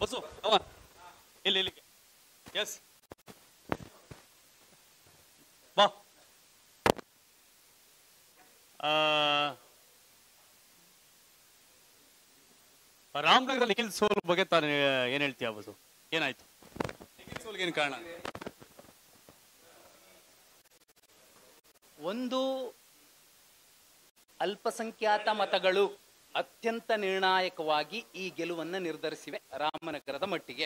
bus ಅವ ಇಲ್ಲಿ ಇಲ್ಲಿ ಎಸ್ ಬಾ ಆ, ರಾಮನಗರ ನಿಖಿಲ್ ಸೋಲ್ ಬಗ್ಗೆ ತಾನು ಏನ್ ಹೇಳ್ತೀಯ ಬಸ್ಸು ಏನಾಯ್ತು ನಿಖಿಲ್ ಸೋಲ್ಗೆ ಏನ್ ಕಾರಣ ಒಂದು ಅಲ್ಪಸಂಖ್ಯಾತ ಮತಗಳು ಅತ್ಯಂತ ನಿರ್ಣಾಯಕವಾಗಿ ಈ ಗೆಲುವನ್ನು ನಿರ್ಧರಿಸಿವೆ ರಾಮನಗರದ ಮಟ್ಟಿಗೆ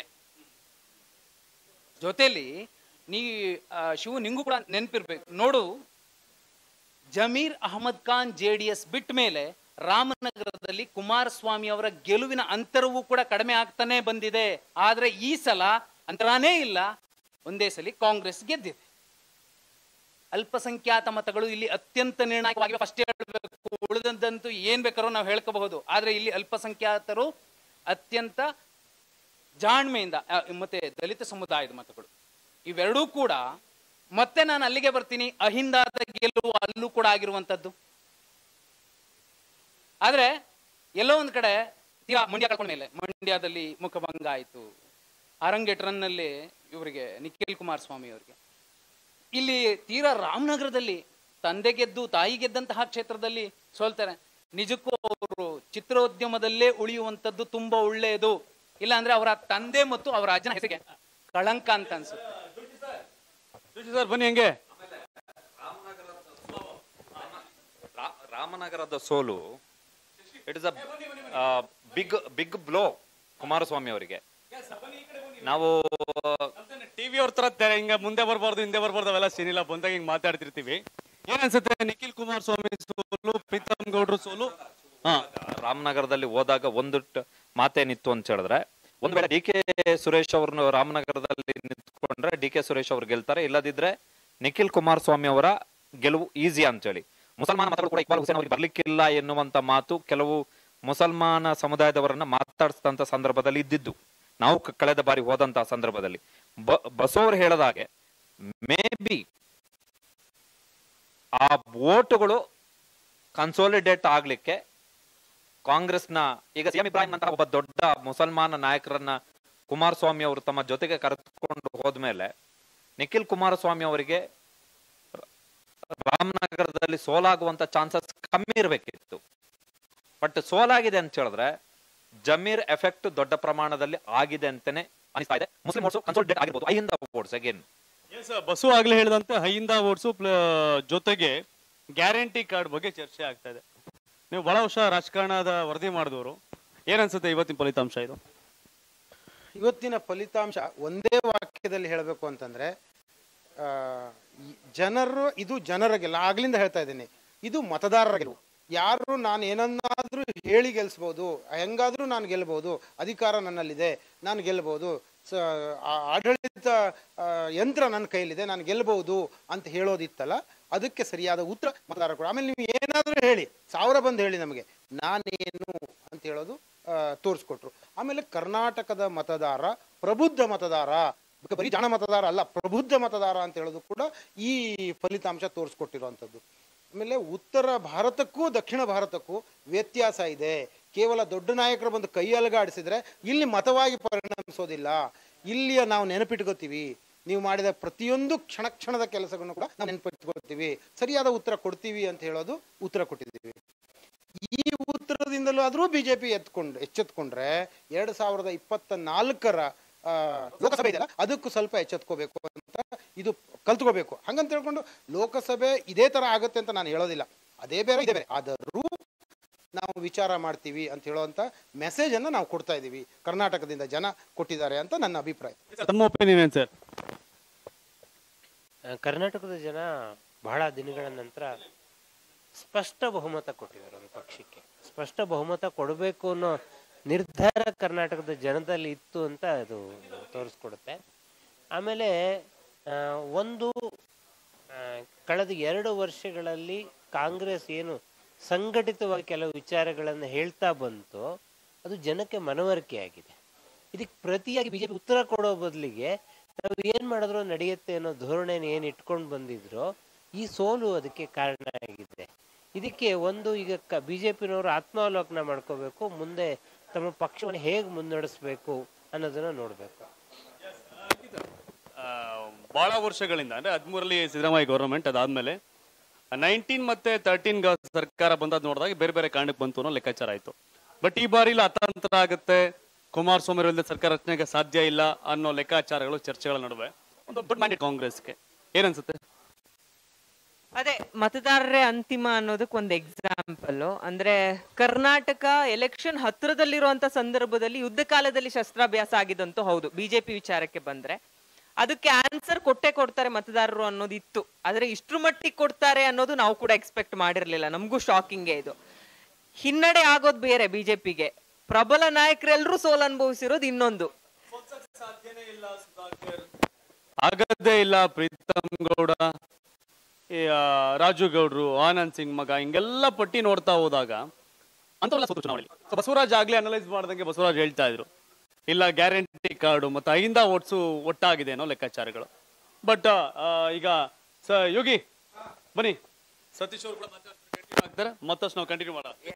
ಜೊತೆಲಿ ನೀ ಆ, ಶಿವು ನಿಂಗೂ ಕೂಡ ನೆನಪಿರ್ಬೇಕು ನೋಡು Zameer Ahmed Khan J D S ಬಿಟ್ಟ ಮೇಲೆ ರಾಮನಗರದಲ್ಲಿ ಕುಮಾರಸ್ವಾಮಿ ಅವರ ಗೆಲುವಿನ ಅಂತರವೂ ಕೂಡ ಕಡಿಮೆ ಆಗ್ತಾನೆ ಬಂದಿದೆ ಆದ್ರೆ ಈ ಸಲ ಅಂತರಾನೇ ಇಲ್ಲ ಒಂದೇ ಸಲ ಕಾಂಗ್ರೆಸ್ ಗೆದ್ದಿದೆ ಅಲ್ಪಸಂಖ್ಯಾತ ಮತಗಳು ಇಲ್ಲಿ ಅತ್ಯಂತ ನಿರ್ಣಾಯಕವಾಗಿ ಫಸ್ಟ್ ಹೇಳಬೇಕು ಉಳಿದಂತೂ ಏನ್ ಬೇಕಾದ್ರೂ ನಾವು ಹೇಳ್ಕೋಬಹುದು ಆದ್ರೆ ಇಲ್ಲಿ ಅಲ್ಪಸಂಖ್ಯಾತರು ಅತ್ಯಂತ ಜಾಣ್ಮೆಯಿಂದ ಆ, ಮತ್ತೆ ದಲಿತ ಸಮುದಾಯದ ಮತಗಳು ಇವೆರಡೂ ಕೂಡ ಮತ್ತೆ ನಾನು ಅಲ್ಲಿಗೆ ಬರ್ತೀನಿ ಅಹಿಂದಾದ ಗೆಲುವು ಅಲ್ಲೂ ಕೂಡ ಆಗಿರುವಂತದ್ದು ಆದ್ರೆ ಎಲ್ಲೋ ಒಂದ್ ಕಡೆ ತೀರಾ ಮಂಡ್ಯ ಕಳ್ಕೊಂಡ ಮೇಲೆ ಮಂಡ್ಯದಲ್ಲಿ ಮುಖಭಂಗ ಆಯ್ತು ಅರಂಗೇಟ್ ರನ್ನಲ್ಲಿ ಇವರಿಗೆ ನಿಖಿಲ್ ಕುಮಾರಸ್ವಾಮಿ ಅವರಿಗೆ ಇಲ್ಲಿ ತೀರಾ ರಾಮನಗರದಲ್ಲಿ ತಂದೆ ಗೆದ್ದು ತಾಯಿ ಗೆದ್ದಂತಹ ಕ್ಷೇತ್ರದಲ್ಲಿ ಸೋಲ್ತಾರೆ ನಿಜಕ್ಕೂ ಅವರು ಚಿತ್ರೋದ್ಯಮದಲ್ಲೇ ಉಳಿಯುವಂತದ್ದು ತುಂಬಾ ಒಳ್ಳೆಯದು ಇಲ್ಲ ಅಂದ್ರೆ ಅವರ ತಂದೆ ಮತ್ತು ಅವರ ಅಜ್ಜನ ಹೆಸರಿಗೆ ಕಳಂಕ ಅಂತ ಅನ್ಸುತ್ತೆ ಜೋಶಿ ಸರ್ ಬನ್ನಿ ಹೆಂಗೆ ರಾ- ರಾಮನಗರದ ಸೋಲು it is a big big blow Kumaraswamy ಅವರಿಗೆ ನಾವು ಟಿವಿ ಅವ್ರ ತರ ತೆ- ಹಿಂಗ ಮುಂದೆ ಬರ್ಬಾರ್ದು ಹಿಂದೆ ಬರ್ಬಾರ್ದು ಅವೆಲ್ಲ ಸೀನ್ ಇಲ್ಲ ಬಂದಾಗ ಹಿಂಗ್ ಮಾತಾಡ್ತಿರ್ತೀವಿ ಏನ್ ಅನ್ಸುತ್ತೆ ನಿಖಿಲ್ ಕುಮಾರಸ್ವಾಮಿ ಸೋಲು ಪ್ರೀತಮ್ ಗೌಡ್ರು ಸೋಲು ಹಾ ರಾಮನಗರದಲ್ಲಿ ಹೋದಾಗ ಒಂದು ಟ- ಮಾತೇನಿತ್ತು ಅಂತ ಹೇಳಿದ್ರೆ ಒಂದ್ ವೇಳೆ ಡಿ ಕೆ ಸುರೇಶ್ ಅವ್ರನ್ನ ರಾಮನಗರದಲ್ಲಿ ನಿಂತ್ಕೊಂಡ್ರೆ ಡಿ ಕೆ ಸುರೇಶ್ ಅವ್ರು ಗೆಲ್ತಾರೆ ಇಲ್ಲದಿದ್ರೆ ನಿಖಿಲ್ ಕುಮಾರಸ್ವಾಮಿ ಅವರ ಗೆಲುವು ಈಸಿ ಅಂತೇಳಿ ಮುಸಲ್ಮಾನ ಮತಗಳು ಕೂಡ ಇಕ್ಬಾಲ್ ಹುಸೇನ್ ಅವರಿಗೆ ಬರ್ಲಿಕ್ಕಿಲ್ಲ ಎನ್ನುವಂತ ಮಾತು ಕೆಲವು ಮುಸಲ್ಮಾನ ಸಮುದಾಯದವರನ್ನ ಮಾತಾಡಿಸಿದಂತ ಸಂದರ್ಭದಲ್ಲಿ ಇದ್ದಿದ್ದು ನಾವು ಕ- ಕಳೆದ ಬಾರಿ ಹೋದಂತಹ ಸಂದರ್ಭದಲ್ಲಿ ಬ ಬಸೋರ್ ಹೇಳದಾಗೆ ಮೇ ಬಿ ಆ ವೋಟುಗಳು ಕನ್ಸೋಲಿಡೇಟ್ ಆಗ್ಲಿಕ್ಕೆ ಕಾಂಗ್ರೆಸ್ನ ಈಗ ಸಿ ಎಂ ಇಬ್ರಾಹಿಂ ನಂತಹ ಒಬ್ಬ ದೊಡ್ಡ ಮುಸಲ್ಮಾನ ನಾಯಕರನ್ನ ಕುಮಾರಸ್ವಾಮಿ ಅವರು ತಮ್ಮ ಜೊತೆಗೆ ಕರೆದುಕೊಂಡು ಹೋದ್ಮೇಲೆ ನಿಖಿಲ್ ಕುಮಾರಸ್ವಾಮಿ ಅವರಿಗೆ ರಾಮನಗರದಲ್ಲಿ ಸೋಲಾಗುವಂತ ಚಾನ್ಸಸ್ ಕಮ್ಮಿ ಇರಬೇಕಿತ್ತು ಬಟ್ ಸೋಲಾಗಿದೆ ಅಂತ ಹೇಳಿದ್ರೆ ಜಮೀರ್ ಎಫೆಕ್ಟ್ ದೊಡ್ಡ ಪ್ರಮಾಣದಲ್ಲಿ ಆಗಿದೆ ಅಂತಾನೆ ಅನಿಸ್ತಾ ಇದೆ ಮುಸ್ಲಿಂ ಓಟ್ಸು ಕನ್ಸೋಲಿಡೇಟ್ ಆಗಿರ್ಬೋದು ಐಯಿಂದ ಓಟ್ಸ್ ಅಗೇನ್ ಎಸ್ ಬಸ್ಸು ಆಗ್ಲೇ ಹೇಳಿದಂತೆ ಹೈಯಿಂದ ಓಡಿಸು ಜೊತೆಗೆ ಗ್ಯಾರಂಟಿ ಕಾರ್ಡ್ ಬಗ್ಗೆ ಚರ್ಚೆ ಆಗ್ತಾ ಇದೆ ನೀವು ಬಹಳ ವರ್ಷ ರಾಜಕಾರಣದ ವರದಿ ಮಾಡಿದವರು ಏನನ್ಸುತ್ತೆ ಇವತ್ತಿನ ಫಲಿತಾಂಶ ಇದು ಇವತ್ತಿನ ಫಲಿತಾಂಶ ಒಂದೇ ವಾಕ್ಯದಲ್ಲಿ ಹೇಳಬೇಕು ಅಂತಂದ್ರೆ ಆ, ಈ ಜನರು ಇದು ಜನರ ಗೆಲ್ಲ ಆಗ್ಲಿಂದ ಹೇಳ್ತಾ ಇದ್ದೀನಿ ಇದು ಮತದಾರರ ಗೆಲುವು ಯಾರು ನಾನು ಏನನ್ನಾದ್ರೂ ಹೇಳಿ ಗೆಲ್ಸ್ಬೋದು ಹೆಂಗಾದ್ರೂ ನಾನು ಗೆಲ್ಬಹುದು ಅಧಿಕಾರ ನನ್ನಲ್ಲಿದೆ ನಾನು ಗೆಲ್ಬಹುದು ಸ- ಆ- ಆಡಳಿತ ಆ, ಯಂತ್ರ ನನ್ನ ಕೈಲಿದೆ ನಾನು ಗೆಲ್ಬಹುದು ಅಂತ ಹೇಳೋದಿತ್ತಲ್ಲ ಅದಕ್ಕೆ ಸರಿಯಾದ ಉತ್ತರ ಮತದಾರ ಕೂಡ ಆಮೇಲೆ ನೀವು ಏನಾದರೂ ಹೇಳಿ ಸಾವಿರ ಬಂದು ಹೇಳಿ ನಮಗೆ ನಾನೇನು ಅಂತ ಹೇಳೋದು ಆ, ತೋರಿಸ್ಕೊಟ್ರು ಆಮೇಲೆ ಕರ್ನಾಟಕದ ಮತದಾರ ಪ್ರಬುದ್ಧ ಮತದಾರ ಬರೀ ಜಾಣ ಮತದಾರ ಅಲ್ಲ ಪ್ರಬುದ್ಧ ಮತದಾರ ಅಂತ ಹೇಳೋದು ಕೂಡ ಈ ಫಲಿತಾಂಶ ತೋರಿಸ್ಕೊಟ್ಟಿರುವಂಥದ್ದು ಆಮೇಲೆ ಉತ್ತರ ಭಾರತಕ್ಕೂ ದಕ್ಷಿಣ ಭಾರತಕ್ಕೂ ವ್ಯತ್ಯಾಸ ಇದೆ ಕೇವಲ ದೊಡ್ಡ ನಾಯಕರು ಬಂದು ಕೈ ಅಲಗಾಡಿಸಿದ್ರೆ ಇಲ್ಲಿ ಮತವಾಗಿ ಪರಿಣಮಿಸೋದಿಲ್ಲ ಇಲ್ಲಿಯ ನಾವು ನೆನಪಿಟ್ಕೋತೀವಿ ನೀವು ಮಾಡಿದ ಪ್ರತಿಯೊಂದು ಕ್ಷಣ ಕ್ಷಣದ ಕೆಲಸಗಳನ್ನು ಕೂಡ ನಾವು ನೆನಪಿಟ್ಕೋತೀವಿ ಸರಿಯಾದ ಉತ್ತರ ಕೊಡ್ತೀವಿ ಅಂತ ಹೇಳೋದು ಉತ್ತರ ಕೊಟ್ಟಿದ್ದೀವಿ ಈ ಉತ್ತರದಿಂದಲೂ ಆದರೂ ಬಿಜೆಪಿ ಎತ್ಕೊಂಡು ಎಚ್ಚೆತ್ಕೊಂಡ್ರೆ ಎರಡ್ ಸಾವಿರದ ಇಪ್ಪತ್ತ ನಾಲ್ಕರ ಆ, ಲೋಕಸಭೆ ಇದೆಯಲ್ಲ ಅದಕ್ಕೂ ಸ್ವಲ್ಪ ಎಚ್ಚೆತ್ಕೋಬೇಕು ಅಂತ ಇದು ಕಲ್ತ್ಕೋಬೇಕು ಹಂಗಂತ ಹೇಳ್ಕೊಂಡು ಲೋಕಸಭೆ ಇದೇ ತರ ಆಗುತ್ತೆ ಅಂತ ನಾನು ಹೇಳೋದಿಲ್ಲ ಅದೇ ಬೇರೆ ಇದೇ ಬೇರೆ ಆದರೂ ನಾವು ವಿಚಾರ ಮಾಡ್ತೀವಿ ಅಂತ ಹೇಳುವಂತ ಮೆಸೇಜ್ ಅನ್ನ ನಾವು ಕೊಡ್ತಾ ಇದ್ದೀವಿ ಕರ್ನಾಟಕದಿಂದ ಜನ ಕೊಟ್ಟಿದ್ದಾರೆ ಅಂತ ನನ್ನ ಅಭಿಪ್ರಾಯ ತಮ್ಮ ಒಪಿನಿಯನ್ ಏನ್ ಸರ್ ಆ, ಕರ್ನಾಟಕದ ಜನ ಬಹಳ ದಿನಗಳ ನಂತರ ಸ್ಪಷ್ಟ ಬಹುಮತ ಕೊಟ್ಟಿದ್ದಾರೆ ಒಂದು ಪಕ್ಷಕ್ಕೆ ಸ್ಪಷ್ಟ ಬಹುಮತ ಕೊಡಬೇಕು ಅನ್ನೋ ನಿರ್ಧಾರ ಕರ್ನಾಟಕದ ಜನದಲ್ಲಿ ಇತ್ತು ಅಂತ ಅದು ತೋರಿಸ್ಕೊಡುತ್ತೆ ಆಮೇಲೆ ಆ, ಒಂದು ಆ, ಕಳೆದ ಎರಡು ವರ್ಷಗಳಲ್ಲಿ ಕಾಂಗ್ರೆಸ್ ಏನು ಸಂಘಟಿತವಾಗಿ ಕೆಲವು ವಿಚಾರಗಳನ್ನು ಹೇಳ್ತಾ ಬಂತು ಅದು ಜನಕ್ಕೆ ಮನವರಿಕೆ ಆಗಿದೆ ಇದಕ್ಕೆ ಪ್ರತಿಯಾಗಿ ಬಿಜೆಪಿ ಉತ್ತರ ಕೊಡೋ ಬದಲಿಗೆ ನಾವು ಏನ್ ಮಾಡಿದ್ರು ನಡೆಯುತ್ತೆ ಅನ್ನೋ ಧೋರಣೆನ ಏನ್ ಇಟ್ಕೊಂಡು ಬಂದಿದ್ರು ಈ ಸೋಲು ಅದಕ್ಕೆ ಕಾರಣ ಆಗಿದೆ ಇದಕ್ಕೆ ಒಂದು ಈಗ ಬಿಜೆಪಿನವರು ಆತ್ಮಾವಲೋಕನ ಮಾಡ್ಕೋಬೇಕು ಮುಂದೆ ತಮ್ಮ ಪಕ್ಷವನ್ನು ಹೇಗೆ ಮುನ್ನಡೆಸಬೇಕು ಅನ್ನೋದನ್ನ ನೋಡ್ಬೇಕು ಆ, ಬಹಳ ವರ್ಷಗಳಿಂದ ಅಂದ್ರೆ ಹದಿಮೂರಲ್ಲಿ ಸಿದ್ದರಾಮಯ್ಯ ಗೌರ್ಮೆಂಟ್ ಅದಾದ್ಮೇಲೆ ನೈನ್ಟೀನ್ ಮತ್ತೆ ತರ್ಟೀನ್ ಸರ್ಕಾರ ಬಂದದ್ ನೋಡಿದಾಗ ಬೇರೆ ಬೇರೆ ಕಾರಣಕ್ಕೆ ಬಂತು ಅನ್ನೋ ಲೆಕ್ಕಾಚಾರ ಆಯ್ತು ಬಟ್ ಈ ಬಾರಿ ಇಲ್ಲ ಅತಾಂತರ ಆಗುತ್ತೆ ಕುಮಾರಸ್ವಾಮಿ ಅವರಿಂದ ಸರ್ಕಾರ ರಚನೆಗೆ ಸಾಧ್ಯ ಇಲ್ಲ ಅನ್ನೋ ಲೆಕ್ಕಾಚಾರಗಳು ಚರ್ಚೆಗಳ ನಡುವೆ ಒಂದು ದೊಡ್ಡ ಮ್ಯಾಂಡೇಟ್ ಕಾಂಗ್ರೆಸ್ಗೆ ಏನನ್ಸುತ್ತೆ ಅದೇ ಮತದಾರರೇ ಅಂತಿಮ ಅನ್ನೋದಕ್ಕೆ ಒಂದು ಎಕ್ಸಾಂಪಲ್ ಅಂದ್ರೆ ಕರ್ನಾಟಕ ಎಲೆಕ್ಷನ್ ಹತ್ರದಲ್ಲಿರುವಂತ ಸಂದರ್ಭದಲ್ಲಿ ಯುದ್ಧ ಕಾಲದಲ್ಲಿ ಶಸ್ತ್ರಾಭ್ಯಾಸ ಆಗಿದಂತೂ ಹೌದು ಬಿಜೆಪಿ ವಿಚಾರಕ್ಕೆ ಬಂದ್ರೆ ಅದಕ್ಕೆ ಆನ್ಸರ್ ಕೊಟ್ಟೆ ಕೊಡ್ತಾರೆ ಮತದಾರರು ಅನ್ನೋದು ಇತ್ತು ಆದ್ರೆ ಇಷ್ಟ್ರ ಮಟ್ಟಿಗೆ ಕೊಡ್ತಾರೆ ಅನ್ನೋದು ನಾವು ಕೂಡ ಎಕ್ಸ್ಪೆಕ್ಟ್ ಮಾಡಿರ್ಲಿಲ್ಲ ನಮಗೂ ಶಾಕಿಂಗ್ ಇದು ಹಿನ್ನಡೆ ಆಗೋದು ಬೇರೆ ಬಿಜೆಪಿಗೆ ಪ್ರಬಲ ನಾಯಕರೆಲ್ಲರೂ ಸೋಲ್ ಅನುಭವಿಸಿರೋದು ಇನ್ನೊಂದು ಆಗದೇ ಇಲ್ಲ ಪ್ರೀತಮ್ ಗೌಡ ಈ, ಆ, ರಾಜು ಗೌಡ್ರು ಆನಂದ್ ಸಿಂಗ್ ಮಗ ಹಿಂಗೆಲ್ಲ ಪಟ್ಟಿ ನೋಡ್ತಾ ಹೋದಾಗ ಅಂತವಲ್ಲ ಸೋತು ಚುನಾವಣೆ ಸೊ ಬಸವರಾಜ್ ಆಗ್ಲೇ ಅನಲೈಸ್ ಮಾಡ್ದಂಗೆ ಬಸವರಾಜ್ ಹೇಳ್ತಾ ಇದ್ರು ಇಲ್ಲ ಗ್ಯಾರಂಟಿ ಕಾರ್ಡು ಮತ್ತೆ ಐಂದ ಓಟ್ಸು ಒಟ್ಟಾಗಿದೆ ಅನ್ನೋ ಲೆಕ್ಕಾಚಾರಗಳು ಬಟ್ ಈಗ ಸ ಯೋಗಿ ಬನ್ನಿ ಸತೀಶ್ ಅವರು ಕೂಡ ಮಾತಾಡ್ತಾರೆ ಮತ್ತಷ್ಟು ನಾವು ಕಂಟಿನ್ಯೂ ಮಾಡೋಣ